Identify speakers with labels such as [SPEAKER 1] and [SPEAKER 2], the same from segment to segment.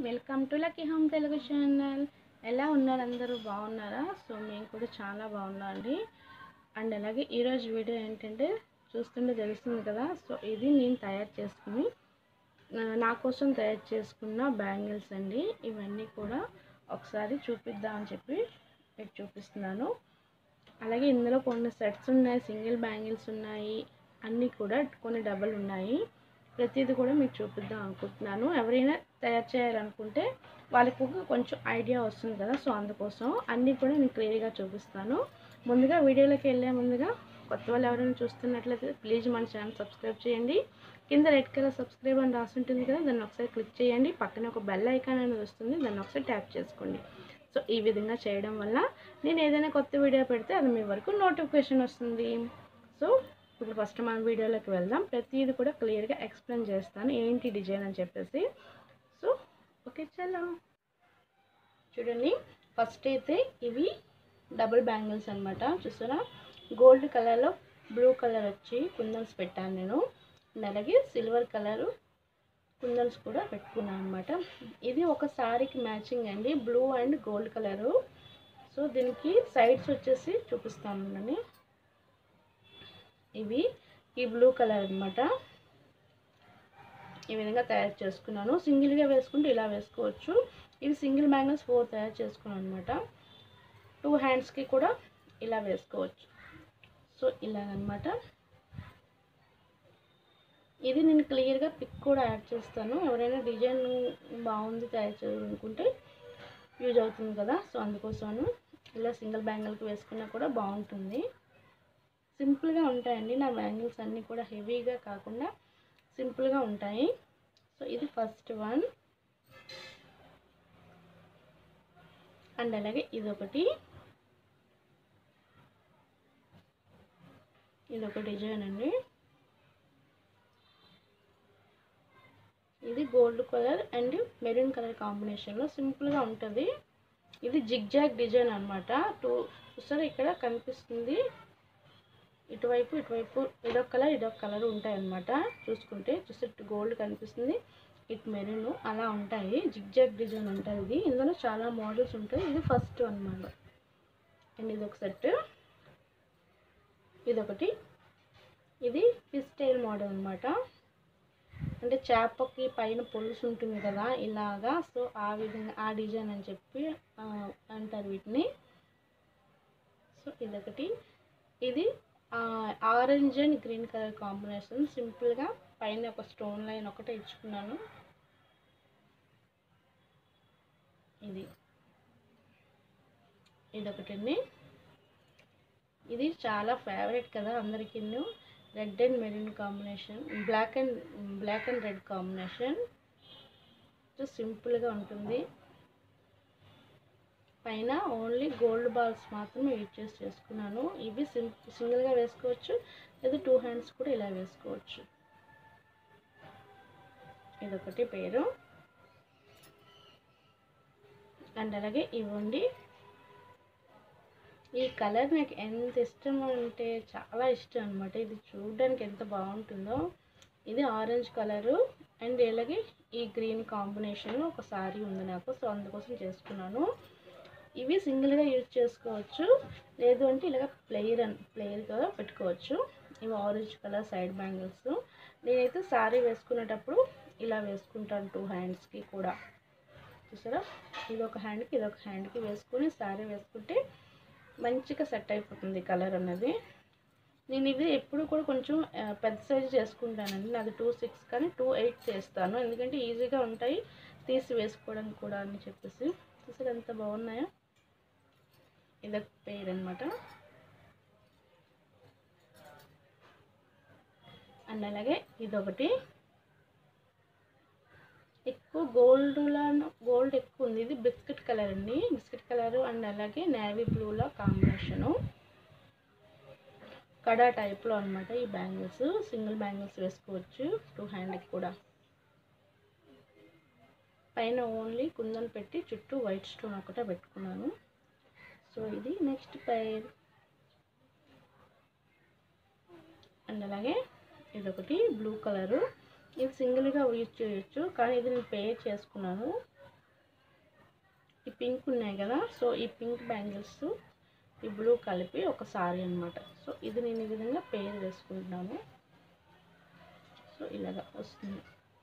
[SPEAKER 1] welcome to lucky home Telugu channel ఎలా ఉన్నారు అందరూ బాగున్నారా సో మేము కూడా చాలా బాగున్నాం అండి అండ్ అలాగే ఈరోజు వీడియో ఏంటంటే చూస్తుంటే తెలుస్తుంది కదా సో ఇది నేను తయారు చేసుకుని ఆ, నా కోసం తయారు చేసుకున్న బ్యాంగిల్స్ అండి ఇవన్నీ కూడా ఒకసారి చూపిద్దామని చెప్పి మీకు చూపిస్తున్నాను అలాగే ఇందులో కొన్ని సెట్స్ ఉన్నాయి సింగిల్ బ్యాంగిల్స్ ఉన్నాయి అన్నీ కూడా కొన్ని డబ్బులు ఉన్నాయి ప్రతిదీ కూడా మీకు చూపిద్దాం అనుకుంటున్నాను ఎవరైనా తయారు చేయాలనుకుంటే వాళ్ళకి ఒక కొంచెం ఐడియా వస్తుంది కదా సో అందుకోసం అన్నీ కూడా నేను క్లియర్గా చూపిస్తాను ముందుగా వీడియోలోకి వెళ్ళే ముందుగా కొత్త వాళ్ళు ఎవరైనా చూస్తున్నట్లయితే ప్లీజ్ మన ఛానల్ సబ్స్క్రైబ్ చేయండి కింద రెడ్ కలర్ సబ్స్క్రైబ్ అని రాసి ఉంటుంది కదా దాన్ని ఒకసారి క్లిక్ చేయండి పక్కన ఒక బెల్ ఐకాన్ అనేది వస్తుంది దాన్ని ఒకసారి ట్యాప్ చేసుకోండి సో ఈ విధంగా చేయడం వల్ల నేను ఏదైనా కొత్త వీడియో పెడితే అది మీ వరకు నోటిఫికేషన్ వస్తుంది సో ఇప్పుడు ఫస్ట్ మన వీడియోలోకి వెళ్దాం ప్రతిదీ కూడా క్లియర్గా ఎక్స్ప్లెయిన్ చేస్తాను ఏంటి డిజైన్ అని చెప్పేసి సో ఓకే చలో చూడండి ఫస్ట్ అయితే ఇవి డబుల్ బ్యాంగిల్స్ అనమాట చూసారా గోల్డ్ కలర్లో బ్లూ కలర్ వచ్చి కుందన్స్ పెట్టాను నేను అండ్ అలాగే సిల్వర్ కలరు కుందన్స్ కూడా పెట్టుకున్నాను అనమాట ఇది ఒక సారీకి మ్యాచింగ్ అండి blue and gold colour so దీనికి సైడ్స్ వచ్చేసి చూపిస్తాను ఇవి ఈ బ్లూ కలర్ అనమాట ఈ విధంగా తయారు చేసుకున్నాను సింగిల్గా వేసుకుంటే ఇలా వేసుకోవచ్చు ఇవి సింగిల్ బ్యాంగిల్స్ ఫోర్ తయారు చేసుకున్నాను అనమాట టూ హ్యాండ్స్కి కూడా ఇలా వేసుకోవచ్చు సో ఇలాగనమాట ఇది నేను క్లియర్గా పిక్ కూడా యాడ్ చేస్తాను ఎవరైనా డిజైన్ బాగుంది తయారు చేయాలనుకుంటే యూజ్ అవుతుంది కదా సో అందుకోసము ఇలా సింగిల్ బ్యాంగిల్కి వేసుకున్నా కూడా బాగుంటుంది సింపుల్గా ఉంటాయండి నా బ్యాంగిల్స్ అన్నీ కూడా హెవీగా కాకుండా సింపుల్గా ఉంటాయి సో ఇది ఫస్ట్ వన్ అండ్ అలాగే ఇదొకటి ఇదొక డిజైన్ అండి ఇది gold colour and maroon colour కాంబినేషన్లో సింపుల్గా ఉంటుంది ఇది జిగ్జాగ్ డిజైన్ అనమాట టూ చూసారా ఇక్కడ కనిపిస్తుంది ఇటువైపు ఇటువైపు ఇదొక కలర్ ఇదొక కలర్ ఉంటాయి అన్నమాట చూసుకుంటే చూస్తే ఇటు గోల్డ్ కనిపిస్తుంది ఇటు మెరూన్ అలా ఉంటాయి జిగ్జాగ్ డిజైన్ ఉంటుంది ఇది ఇందులో చాలా మోడల్స్ ఉంటాయి ఇది ఫస్ట్ అనమాట అండ్ ఇది ఒక సెట్ ఇదొకటి ఇది ఫిష్ టైల్ మోడల్ అనమాట అంటే చేపకి పైన పొలుసు ఉంటుంది కదా ఇలాగా సో ఆ విధంగా ఆ డిజైన్ అని చెప్పి ఆ, అంటారు వీటిని సో ఇదొకటి ఇది orange and green colour combination సింపుల్గా పైన ఒక స్టోన్ లైన్ ఒకటే ఇచ్చుకున్నాను ఇది ఇదొకటండి ఇది చాలా ఫేవరెట్ కదా అందరికీ red and maroon combination black and black and red combination సింపుల్గా ఉంటుంది పైన ఓన్లీ గోల్డ్ బాల్స్ మాత్రమే యూజ్ చేసి చేసుకున్నాను ఇవి సింప్ సింగిల్గా వేసుకోవచ్చు లేదా టూ హ్యాండ్స్ కూడా ఇలా వేసుకోవచ్చు ఇదొకటి పేరు అండ్ అలాగే ఇవ్వండి ఈ కలర్ నాకు ఎంత ఇష్టం అంటే చాలా ఇష్టం అనమాట ఇది చూడడానికి ఎంత బాగుంటుందో ఇది ఆరెంజ్ కలరు అండ్ ఇలాగే ఈ గ్రీన్ కాంబినేషన్ ఒక సారీ ఉంది నాకు సో అందుకోసం చేసుకున్నాను ఇవి సింగిల్గా యూజ్ చేసుకోవచ్చు లేదు అంటే ఇలాగ ప్లేయర్ అని ప్లేయర్గా పెట్టుకోవచ్చు ఇవి ఆరెంజ్ కలర్ సైడ్ బ్యాంగిల్స్ నేనైతే సారీ వేసుకునేటప్పుడు ఇలా వేసుకుంటాను టూ హ్యాండ్స్కి కూడా చూసారా ఇది ఒక హ్యాండ్కి ఇది ఒక హ్యాండ్కి వేసుకొని సారీ వేసుకుంటే మంచిగా సెట్ అయిపోతుంది కలర్ అన్నది నేను ఇది ఎప్పుడు కూడా కొంచెం ఆ, పెద్ద సైజు చేసుకుంటానండి నాది టూ సిక్స్ కానీ టూ ఎయిట్ చేస్తాను ఎందుకంటే ఈజీగా ఉంటాయి తీసి వేసుకోవడానికి కూడా అని చెప్పేసి చూసారు ఎంత బాగున్నాయో ఇదొక పేరు అనమాట అండ్ అలాగే ఇదొకటి ఎక్కువ గోల్డ్లో గోల్డ్ ఎక్కువ ఉంది ఇది బిస్కెట్ కలర్ అండి బిస్కెట్ కలర్ అండ్ అలాగే నేవీ బ్లూలో కాంబినేషను కడా టైప్లో అనమాట ఈ బ్యాంగిల్స్ సింగిల్ బ్యాంగిల్స్ వేసుకోవచ్చు టూ హ్యాండ్కి కూడా పైన ఓన్లీ కుందన్ పెట్టి చుట్టూ వైట్ స్టోన్ ఒకటే పెట్టుకున్నాను సో ఇది నెక్స్ట్ పైర్ అండ్ అలాగే ఇదొకటి బ్లూ కలరు ఇది సింగిల్గా యూజ్ చేయొచ్చు కానీ ఇది నేను పే చేసుకున్నాను ఈ పింక్ ఉన్నాయి కదా సో ఈ పింక్ బ్యాంగిల్స్ ఈ బ్లూ కలిపి ఒక సారీ అనమాట సో ఇది నేను ఈ విధంగా పేరు వేసుకుంటున్నాను సో ఇలాగా వస్తుంది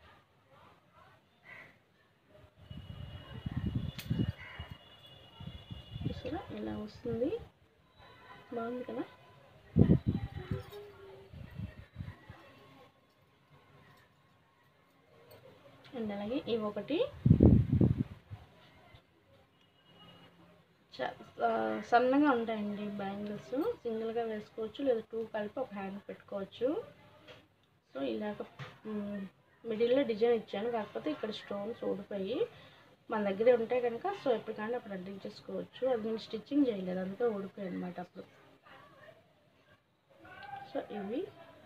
[SPEAKER 1] చూసారా ఇలా వస్తుంది బాగుంది కదా అండ్ అలాగే ఇవి ఒకటి చ- ఆ, సన్నగా ఉంటాయండి బ్యాంగిల్స్ సింగిల్గా వేసుకోవచ్చు లేదా టూ కలిపి ఒక హ్యాండ్ పెట్టుకోవచ్చు సో ఇలాగ మిడిల్లో డిజైన్ ఇచ్చాను కాకపోతే ఇక్కడ స్టోన్స్ ఊడిపోయి మన దగ్గరే ఉంటాయి కనుక సో ఎప్పటికైనా అప్పుడు అడ్జస్ట్ చేసుకోవచ్చు అది నేను స్టిచ్చింగ్ చేయలేదు అంతా ఊడిపోయి అనమాట అప్పుడు సో ఇవి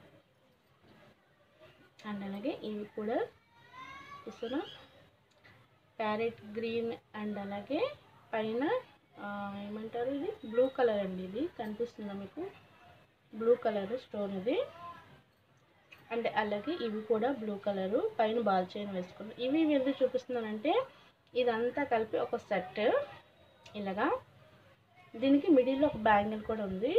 [SPEAKER 1] అండ్ అలాగే ఇవి కూడా చూసారా ప్యారెట్ గ్రీన్ అండ్ అలాగే పైన ఆ, ఏమంటారు ఇది బ్లూ కలర్ అండి ఇది కనిపిస్తుందా మీకు బ్లూ కలర్ స్టోన్ ఇది అండ్ అలాగే ఇవి కూడా బ్లూ కలరు పైన బాల్ చైన్ వేసుకున్నాను ఇవి ఇవి ఎందుకు చూపిస్తున్నానంటే ఇదంతా కలిపి ఒక సెట్ ఇలాగా దీనికి మిడిల్లో ఒక బ్యాంగిల్ కూడా ఉంది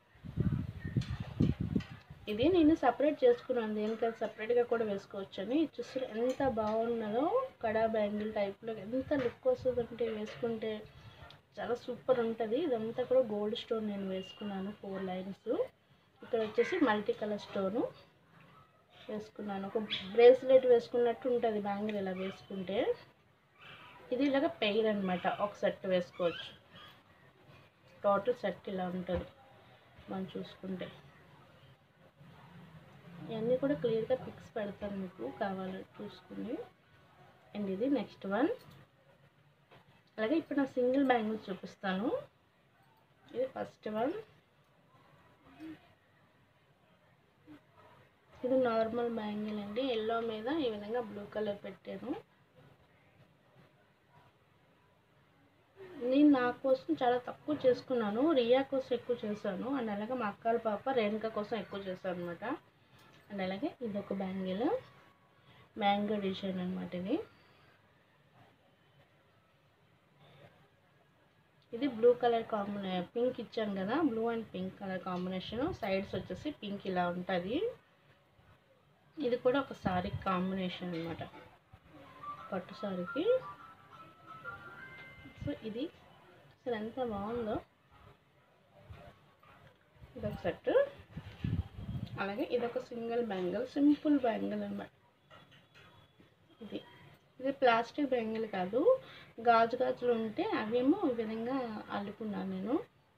[SPEAKER 1] ఇది నేను సపరేట్ చేసుకున్నాను దేనికది సపరేట్గా కూడా వేసుకోవచ్చు అని చూస్తే ఎంత బాగున్నదో కడా బ్యాంగిల్ టైప్లో ఎంత లుక్ వస్తుందంటే వేసుకుంటే చాలా సూపర్ ఉంటుంది ఇదంతా కూడా గోల్డ్ స్టోన్ నేను వేసుకున్నాను ఫోర్ లైన్స్ ఇక్కడ వచ్చేసి మల్టీ కలర్ స్టోను వేసుకున్నాను ఒక బ్రేస్లెట్ వేసుకున్నట్టు ఉంటుంది బ్యాంగిల్ ఇలా వేసుకుంటే ఇది ఇలాగ పెయిర్ అనమాట ఒక సెట్ వేసుకోవచ్చు టోటల్ సెట్ ఇలా ఉంటుంది మనం చూసుకుంటే ఇవన్నీ కూడా క్లియర్గా పిక్స్ పెడతాను మీకు కావాలని చూసుకుని అండ్ ఇది నెక్స్ట్ వన్ అలాగే ఇప్పుడు నా సింగిల్ బ్యాంగిల్స్ చూపిస్తాను ఇది ఫస్ట్ వన్ ఇది నార్మల్ బ్యాంగిల్ అండి ఎల్లో మీద ఈ విధంగా బ్లూ కలర్ పెట్టాను నేను నా కోసం చాలా తక్కువ చేసుకున్నాను రియా కోసం ఎక్కువ చేశాను అండ్ అలాగే మా అక్కల పాప రేణుక కోసం ఎక్కువ చేశాను అనమాట అండ్ అలాగే ఇది ఒక బ్యాంగిల్ మ్యాంగో డిజైన్ అనమాట ఇది ఇది బ్లూ కలర్ కాంబినే పింక్ ఇచ్చాను కదా blue and pink colour combination sides వచ్చేసి పింక్ ఇలా ఉంటుంది ఇది కూడా ఒక సారీ కాంబినేషన్ అనమాట పట్టు సారీకి సో ఇది అసలు ఎంత బాగుందో ఇదొక సెట్ అలాగే ఇదొక సింగిల్ బ్యాంగిల్ సింపుల్ బ్యాంగిల్ అనమాట ఇది ఇది ప్లాస్టిక్ బ్యాంగిల్ కాదు గాజు గాజులు ఉంటే అవేమో ఈ విధంగా అల్లుకున్నాను నేను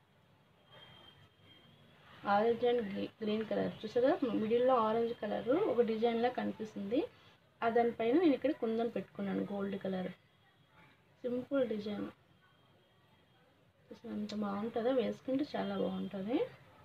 [SPEAKER 1] ఆరెంజ్ అండ్ గ్రీన్ కలర్ చూసారా మిడిల్లో ఆరెంజ్ కలర్ ఒక డిజైన్లా కనిపిస్తుంది ఆ దానిపైన నేను ఇక్కడ కుందన్ పెట్టుకున్నాను గోల్డ్ కలర్ సింపుల్ డిజైన్ ఎంత బాగుంటుందో వేసుకుంటే చాలా బాగుంటుంది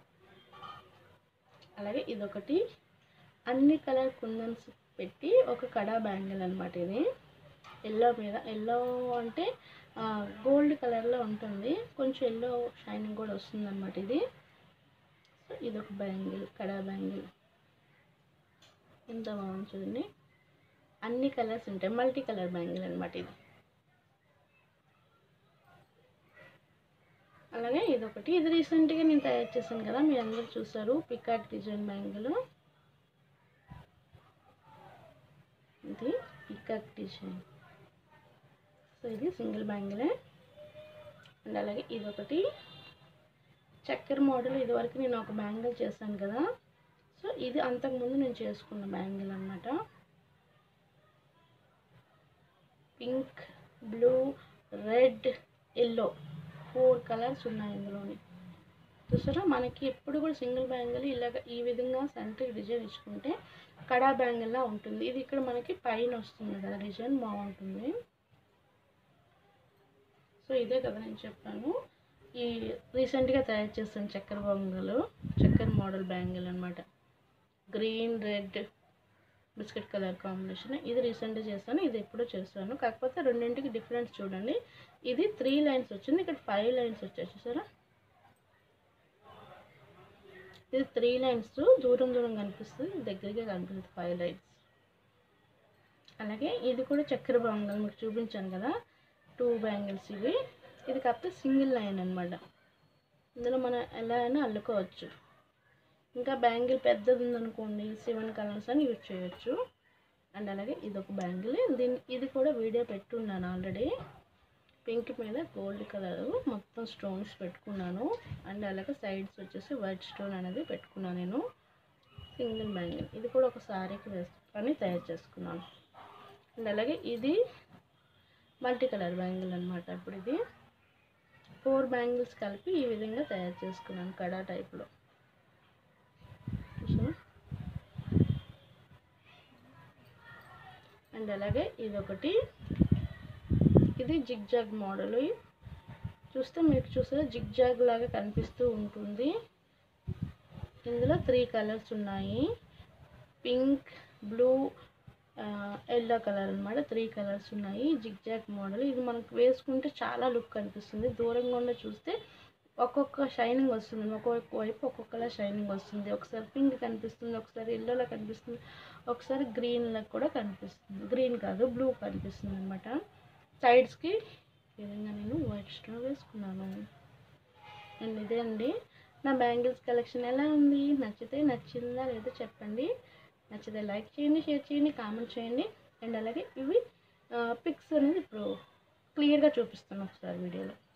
[SPEAKER 1] అలాగే ఇదొకటి అన్ని కలర్ కుందన్స్ పెట్టి ఒక కడా బ్యాంగిల్ అనమాట ఇది ఎల్లో మీద ఎల్లో అంటే గోల్డ్ కలర్లో ఉంటుంది కొంచెం ఎల్లో షైనింగ్ కూడా వస్తుంది అనమాట ఇది సో ఇదొక బ్యాంగిల్ కడా బ్యాంగిల్ ఎంత బాగుంది చూడండి అన్ని కలర్స్ ఉంటాయి మల్టీ కలర్ బ్యాంగిల్ అనమాట ఇది అలాగే ఇదొకటి ఇది రీసెంట్గా నేను తయారు చేశాను కదా మీరు అందరూ చూసారు పికాక్ డిజైన్ బ్యాంగిల్ ఇది పికాక్ డిజైన్ సో ఇది సింగిల్ బ్యాంగిలే అండ్ అలాగే ఇదొకటి చక్కెర మోడల్ ఇదివరకు నేను ఒక బ్యాంగిల్ చేశాను కదా సో ఇది అంతకుముందు నేను చేసుకున్న బ్యాంగిల్ అనమాట pink blue red yellow four colours ఉన్నాయి ఇందులోని చూసారా మనకి ఎప్పుడు కూడా సింగిల్ బ్యాంగిల్ ఇలాగ ఈ విధంగా సెంటర్ డిజైన్ ఇచ్చుకుంటే కడా బ్యాంగిల్లా ఉంటుంది ఇది ఇక్కడ మనకి పైన వస్తుంది కదా డిజైన్ బాగుంటుంది సో ఇదే కదా నేను చెప్పాను ఈ రీసెంట్గా తయారు చేస్తాను చక్కెర బొంగలు చక్కెర మోడల్ బ్యాంగిల్ అనమాట green red biscuit colour combination ఇది రీసెంట్గా చేస్తాను ఇది ఎప్పుడో చేస్తాను కాకపోతే రెండింటికి డిఫరెన్స్ చూడండి ఇది త్రీ లైన్స్ వచ్చింది ఇక్కడ ఫైవ్ లైన్స్ వచ్చాయి చూసారా ఇది త్రీ లైన్స్ దూరం దూరం కనిపిస్తుంది దగ్గరగా కనిపిస్తుంది ఫైవ్ లైన్స్ అలాగే ఇది కూడా చక్కెర బొంగల్ మీకు చూపించాను కదా టూ బ్యాంగిల్స్ ఇవి ఇది కాకపోతే సింగిల్ లైన్ అనమాట ఇందులో మనం ఎలా అయినా అల్లుకోవచ్చు ఇంకా బ్యాంగిల్ పెద్దది ఉందనుకోండి సెవెన్ కలర్స్ అని యూజ్ చేయొచ్చు అండ్ అలాగే ఇది ఒక బ్యాంగిల్ దీని ఇది కూడా వీడియో పెట్టున్నాను ఆల్రెడీ పింక్ మీద గోల్డ్ కలర్ మొత్తం స్టోన్స్ పెట్టుకున్నాను అండ్ అలాగే సైడ్స్ వచ్చేసి వైట్ స్టోన్ అనేది పెట్టుకున్నాను నేను సింగిల్ బ్యాంగిల్ ఇది కూడా ఒక శారీకి వేసుకొని తయారు చేసుకున్నాను అండ్ అలాగే ఇది మల్టీ కలర్ బ్యాంగిల్ అనమాట ఇప్పుడు ఇది ఫోర్ బ్యాంగిల్స్ కలిపి ఈ విధంగా తయారు చేసుకున్నాను కడా టైప్లో చూసారా అండ్ అలాగే ఇది ఒకటి ఇది జిగ్ జాగ్ మోడల్ చూస్తే మీకు చూస్తే జిగ్ జాగ్ లాగా కనిపిస్తూ ఉంటుంది ఇందులో త్రీ కలర్స్ ఉన్నాయి పింక్ బ్లూ ఎల్లో కలర్ అనమాట త్రీ కలర్స్ ఉన్నాయి జిగ్ జాగ్ మోడల్ ఇది మనకు వేసుకుంటే చాలా లుక్ కనిపిస్తుంది దూరంగా ఉండి చూస్తే ఒక్కొక్క షైనింగ్ వస్తుంది ఒక్కొక్క వైపు ఒక్కొక్కలా షైనింగ్ వస్తుంది ఒకసారి పింక్ కనిపిస్తుంది ఒకసారి ఎల్లోలా కనిపిస్తుంది ఒకసారి గ్రీన్లో కూడా కనిపిస్తుంది గ్రీన్ కాదు బ్లూ కనిపిస్తుంది అనమాట సైడ్స్కి ఈ విధంగా నేను వైట్ స్టోన్ వేసుకున్నాను అండ్ ఇదే అండి నా బ్యాంగిల్స్ కలెక్షన్ ఎలా ఉంది నచ్చితే నచ్చిందా లేదో చెప్పండి నచ్చితే లైక్ చేయండి షేర్ చేయండి కామెంట్ చేయండి అండ్ అలాగే ఇవి పిక్స్ అనేది ఇప్పుడు క్లియర్గా చూపిస్తాను ఒకసారి వీడియోలో